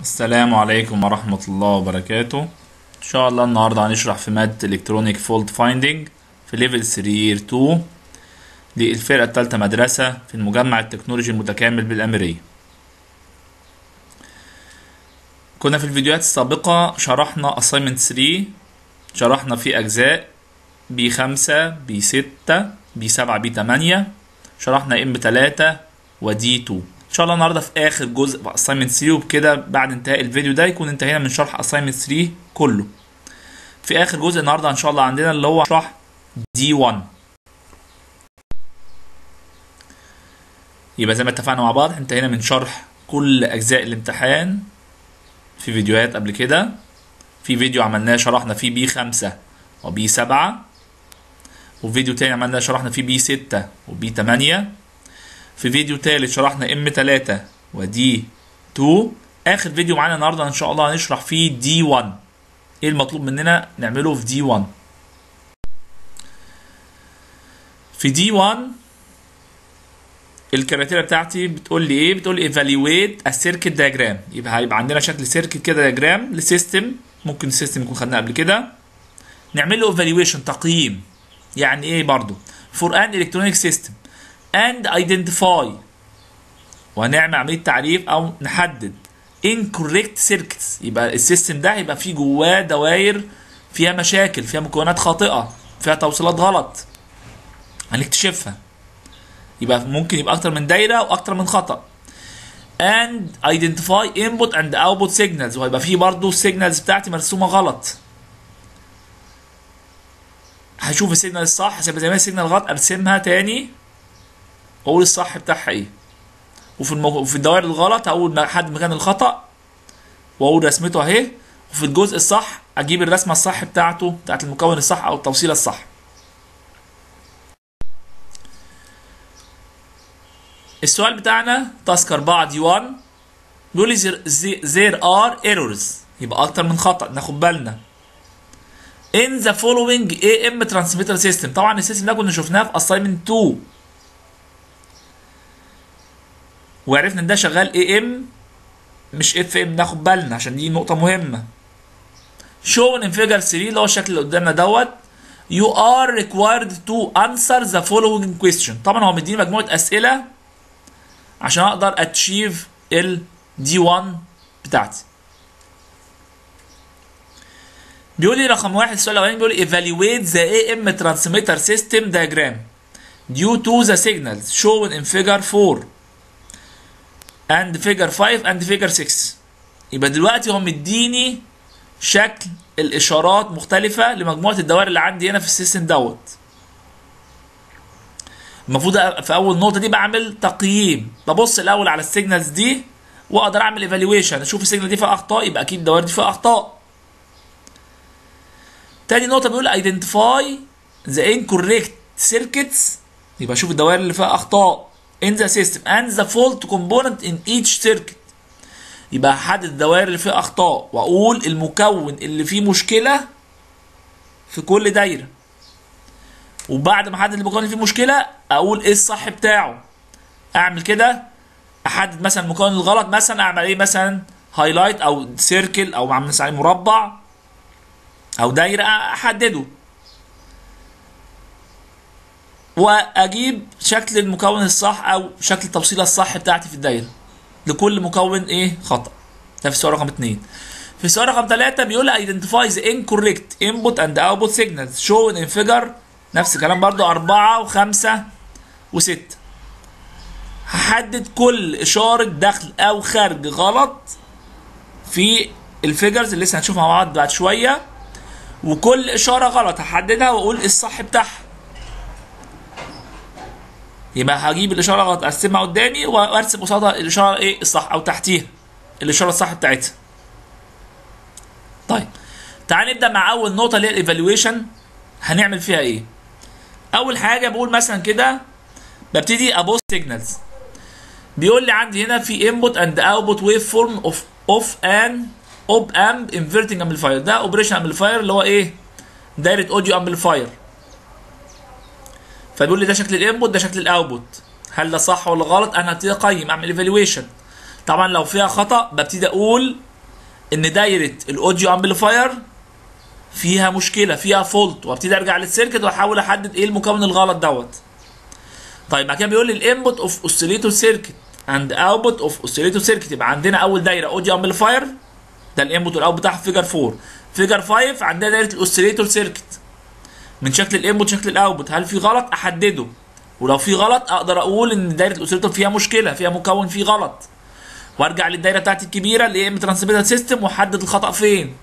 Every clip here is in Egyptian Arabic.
السلام عليكم ورحمة الله وبركاته إن شاء الله النهاردة هنشرح في مادة إلكترونيك فولت فايندينج في ليفل 3 يير 2 للفرقة التالتة مدرسة في المجمع التكنولوجي المتكامل بالأميرية كنا في الفيديوهات السابقة شرحنا assignment 3 شرحنا فيه أجزاء بي 5 بي 6 بي 7 بي 8 شرحنا ام 3 ودي 2 ان شاء الله النهارده في اخر جزء في assignment 3 وبكده بعد انتهاء الفيديو ده يكون انتهينا من شرح assignment 3 كله في اخر جزء النهارده ان شاء الله عندنا اللي هو شرح دي 1 يبقى زي ما اتفقنا مع بعض انتهينا من شرح كل اجزاء الامتحان في فيديوهات قبل كده في فيديو عملناه شرحنا فيه بي 5 وبي 7 وفيديو تاني عملناه شرحنا فيه بي 6 وبي 8 في فيديو تالت شرحنا ام 3 ودي 2 اخر فيديو معانا النهارده ان شاء الله هنشرح فيه دي 1 ايه المطلوب مننا نعمله في دي 1 في دي 1 الكريتيريا بتاعتي بتقول لي ايه بتقول لي ايفالويت السيركت دياجرام يبقى هيبقى عندنا شكل سيركت كده دياجرام لسيستم ممكن السيستم يكون خدناه قبل كده نعمل له ايفالويشن تقييم يعني ايه برضو فور ان الكترونيك سيستم and identify وهنعمل عملية تعريف أو نحدد incorrect circuits يبقى السيستم ده هيبقى فيه جواه دوائر فيها مشاكل فيها مكونات خاطئة فيها توصيلات غلط هنكتشفها يبقى ممكن يبقى أكتر من دايرة وأكتر من خطأ and identify input and output signals وهيبقى فيه برضو السيجنالز بتاعتي مرسومة غلط هشوف السيجنال الصح هسيبها زي ما هي السيجنال غلط ارسمها تاني واقول الصح بتاعها ايه وفي المو... في الدوائر الغلط هقول حد مكان الخطا واقول رسمته اهي وفي الجزء الصح اجيب الرسمه الصح بتاعته بتاعت المكون الصح او التوصيله الصح السؤال بتاعنا تاسك 4 دي 1 بيقول لي there are errors يبقى اكتر من خطا ناخد بالنا in the following AM transmitter system طبعا السيستم ده كنا شفناه في assignment 2 وعرفنا ان ده شغال اي ام مش اف ام ناخد بالنا عشان دي نقطة مهمة shown in figure 3 اللي هو الشكل اللي قدامنا دوت you are required to answer the following question طبعا هو مديني مجموعة أسئلة عشان أقدر achieve ال D1 بتاعتي بيقول لي رقم واحد السؤال الأولاني بيقول لي evaluate the AM transmitter system diagram due to the signals shown in figure 4 and figure 5 and figure 6 يبقى دلوقتي هو مديني شكل الاشارات مختلفه لمجموعه الدوائر اللي عندي هنا في السيستم دوت المفروض في اول نقطه دي بعمل تقييم ببص الاول على السيجنالز دي واقدر اعمل ايفالويشن اشوف السيجنال دي فيها اخطاء يبقى اكيد الدوائر دي فيها اخطاء تاني نقطه بيقول ايدنتيفاي ذا incorrect circuits يبقى اشوف الدوائر اللي فيها اخطاء in the system and the fault component in each circuit يبقى هحدد الدوائر اللي فيها اخطاء واقول المكون اللي فيه مشكله في كل دايره وبعد ما احدد المكون اللي فيه مشكله اقول ايه الصح بتاعه اعمل كده احدد مثلا المكون الغلط مثلا اعمل ايه مثلا هايلايت او سيركل او اعمل مثلا مربع او دايره احدده واجيب شكل المكون الصح او شكل التوصيله الصح بتاعتي في الدايره لكل مكون ايه خطا ده في السؤال رقم 2 في السؤال رقم 3 بيقول لي identify the incorrect input and output signals shown in figure نفس الكلام برضو 4 و5 و6 هحدد كل اشاره دخل او خارج غلط في الفيجرز اللي لسه هنشوفها مع بعض بعد شويه وكل اشاره غلط هحددها واقول الصح بتاعها يبقى هجيب الاشاره غلط اقسمها قدامي وارسم قصادها الاشاره ايه الصح او تحتيها الاشاره الصح بتاعتها طيب تعال نبدا مع اول نقطه اللي هي الايفالويشن هنعمل فيها ايه اول حاجه بقول مثلا كده ببتدي ابص سيجنالز بيقول لي عندي هنا في انبوت اند اوتبوت ويف فورم اوف اوف ان اوب امب انفرتنج امبليفاير ده اوبريشن امبليفاير اللي هو ايه دايره اوديو امبليفاير فبيقول لي ده شكل الانبوت ده شكل الاوتبوت هل ده صح ولا غلط انا هبتدي اقيم اعمل ايفالويشن طبعا لو فيها خطا ببتدي اقول ان دايره الاوديو امبليفاير فيها مشكله فيها فولت وابتدي ارجع للسيركت واحاول احدد ايه المكون الغلط دوت طيب بعد كده بيقول لي الانبوت اوف اوسيليتور سيركت اند اوتبوت اوف اوسيليتور سيركت يبقى عندنا اول دايره اوديو امبليفاير ده الانبوت والاوت بتاعها في فيجر 4 فيجر 5 عندنا دايره الاوسيليتور سيركت من شكل الانبوت شكل الاوتبوت هل في غلط احدده ولو في غلط اقدر اقول ان دايره الاوسيليتور فيها مشكله فيها مكون فيه غلط وارجع للدايره بتاعتي الكبيره اللي هي ام ترانسميتر سيستم واحدد الخطا فين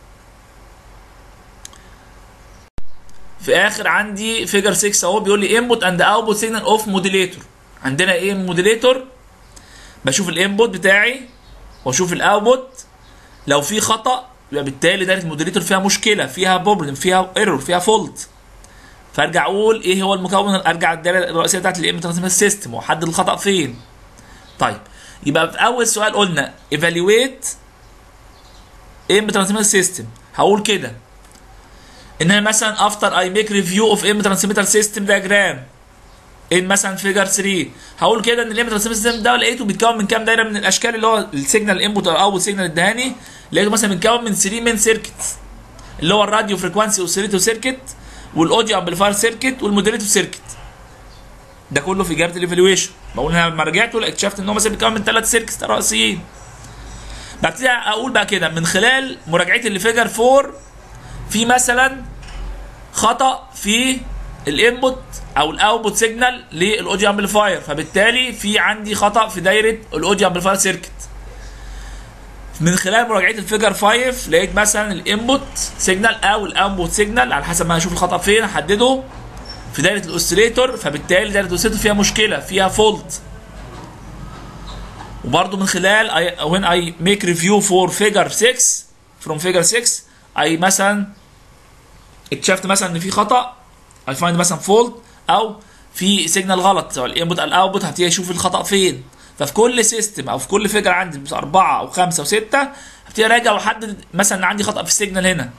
في اخر عندي فيجر 6 اهو بيقول لي انبوت اند اوتبوت سيجنال اوف موديليتور عندنا ايه موديليتور بشوف الانبوت بتاعي واشوف الاوتبوت لو في خطا يبقى بالتالي دايره الموديليتور فيها مشكله فيها بروبلم فيها ايرور فيها فولت فارجع اقول ايه هو المكون ارجع الدايره الرئيسيه بتاعت الام ترانسميتر سيستم واحدد الخطا فين طيب يبقى في اول سؤال قلنا ايفالويت ام ترانسميتر سيستم هقول كده ان انا مثلا افتر اي ميك ريفيو اوف ام ترانسميتر سيستم دياجرام ان مثلا فيجر 3 هقول كده ان الام ترانسميتر سيستم ده لقيته بيتكون من كام دايره من الاشكال اللي هو السيجنال انبوت او اول سيجنال ادهاني لقيته مثلا بيتكون من 3 مين سيركتس اللي هو الراديو فريكوانسي اوسيليتور سيركت والاوديو امبليفاير سيركت والمودريتور سيركت ده كله في اجابه الايفالويشن بقول انا لما رجعت اكتشفت ان هو مثلا بيتكون من ثلاث سيركتس رئيسيين ببتدي اقول بقى كده من خلال مراجعتي لفيجر 4 في مثلا خطا في الانبوت او الاوتبوت سيجنال للاوديو امبليفاير فبالتالي في عندي خطا في دايره الاوديو امبليفاير سيركت من خلال مراجعه الفيجر 5 لقيت مثلا الانبوت سيجنال او الاوتبوت سيجنال على حسب ما هشوف الخطا فين احدده في دايره الاوسيليتور فبالتالي دايره الاوسيليتور فيها مشكله فيها فولت وبرده من خلال I, when I make review for figure 6 from figure 6 I مثلا اكتشفت مثلا ان في خطا I find مثلا فولت او في سيجنال غلط سواء الانبوت او الاوتبوت هبتدي اشوف الخطا فين ففي كل سيستم او في كل فيجر عندي اربعه او خمسه وسته هبتدي اراجع واحدد مثلا ان عندي خطا في السيجنال هنا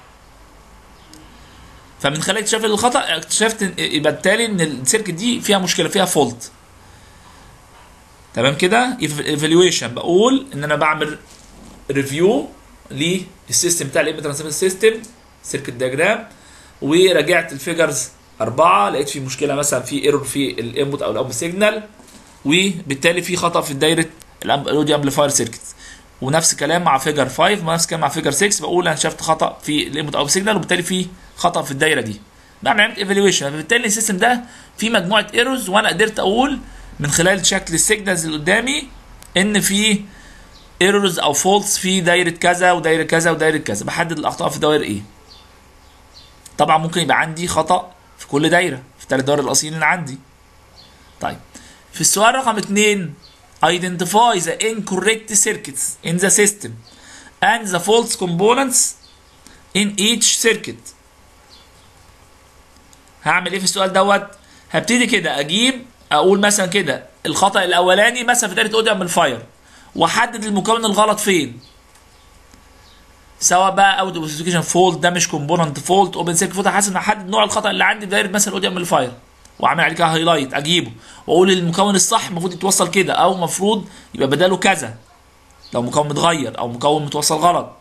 فمن خلال اكتشاف الخطا اكتشفت يبقى بالتالي ان السيركت دي فيها مشكله فيها فولت تمام كده ايفالويشن بقول ان انا بعمل ريفيو للسيستم بتاع الام ترانسميتر سيستم سيركت دياجرام وراجعت الفيجرز أربعة لقيت في مشكلة مثلا في ايرور في الانبوت أو الأوت سيجنال وبالتالي في خطأ في دايرة الأوديو أمبليفاير سيركت ونفس الكلام مع فيجر 5 ونفس الكلام مع فيجر 6 بقول انا شفت خطا في الانبوت او سيجنال وبالتالي في خطا في الدايره دي بعمل عمليه ايفالويشن فبالتالي السيستم ده فيه مجموعه ايرورز وانا قدرت اقول من خلال شكل السيجنالز اللي قدامي ان في ايرورز او فولتس في دايره كذا ودايره كذا ودايره كذا بحدد الاخطاء في الدوائر ايه طبعا ممكن يبقى عندي خطا في كل دايره في الثلاث دوائر الرئيسيين اللي عندي طيب في السؤال رقم 2 identify the incorrect circuits in the system and the false components in each circuit هعمل ايه في السؤال دوت هبتدي كده اجيب اقول مثلا كده الخطا الاولاني مثلا في دايره اوديو امبليفاير واحدد المكون الغلط فين سواء بقى اوت اوبسيفيكيشن فولت دامج كومبوننت فولت اوبن سيركت فولت حسب احدد نوع الخطا اللي عندي في دايره مثلا اوديو امبليفاير واعمل عليه كده هايلايت اجيبه واقول المكون الصح المفروض يتوصل كده او المفروض يبقى بداله كذا لو مكون متغير او مكون متوصل غلط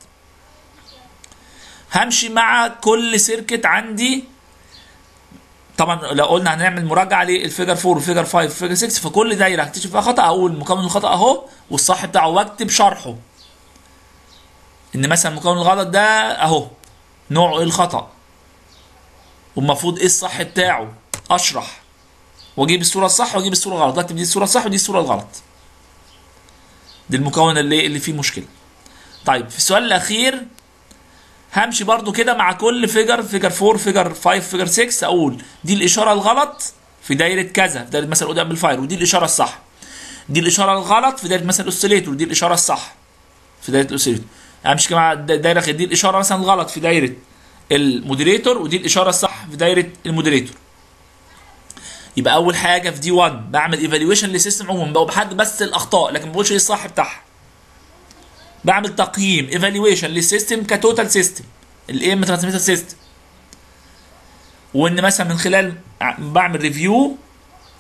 همشي مع كل سيركت عندي طبعا لو قلنا هنعمل مراجعه للفيجر 4 والفيجر 5 والفيجر 6 فكل دايره هكتشف فيها خطا اقول مكون الخطا اهو والصح بتاعه واكتب شرحه ان مثلا مكون الغلط ده اهو نوعه ايه الخطا والمفروض ايه الصح بتاعه اشرح واجيب الصوره الصح واجيب الصوره الغلط اكتب دي الصوره الصح ودي الصوره الغلط دي المكون اللي اللي فيه مشكله طيب في السؤال الاخير همشي برضو كده مع كل فيجر فيجر 4 فيجر 5 فيجر 6 اقول دي الاشاره الغلط في دايره كذا في دايره مثلا قدام الفاير ودي الاشاره الصح دي الاشاره الغلط في دايره مثلا الاوسيليتور ودي الاشاره الصح في دايره الاوسيليتور امشي مع دايره دي الاشاره مثلا الغلط في دايره المودريتور ودي الاشاره الصح في دايره المودريتور يبقى اول حاجه في دي 1 بعمل ايفالويشن للسيستم عموما بقى بحدد بس الاخطاء لكن ما بقولش ايه الصح بتاعها بعمل تقييم ايفالويشن للسيستم كتوتال سيستم الام ترانسميتر سيستم وان مثلا من خلال بعمل ريفيو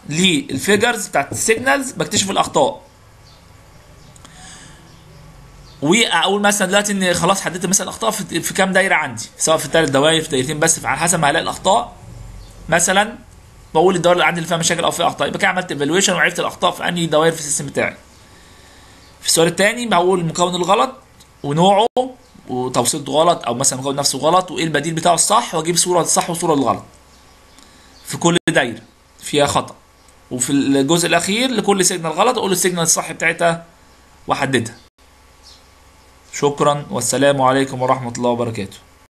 للفيجرز بتاعت السيجنالز بكتشف الاخطاء واقول مثلا دلوقتي ان خلاص حددت مثلا اخطاء في, في كام دايره عندي سواء في الثلاث دوائر في دايرتين بس على حسب ما هلاقي الاخطاء مثلا بقول الدوائر اللي عندي اللي فيها مشاكل او فيها اخطاء يبقى كده عملت ايفالويشن وعرفت الاخطاء في انهي دوائر في السيستم بتاعي في السؤال الثاني بقول المكون الغلط ونوعه وتوصيلته غلط او مثلا المكون نفسه غلط وايه البديل بتاعه الصح واجيب صوره الصح وصوره الغلط في كل دايره فيها خطا وفي الجزء الاخير لكل سيجنال غلط اقول السيجنال الصح بتاعتها واحددها شكرا والسلام عليكم ورحمه الله وبركاته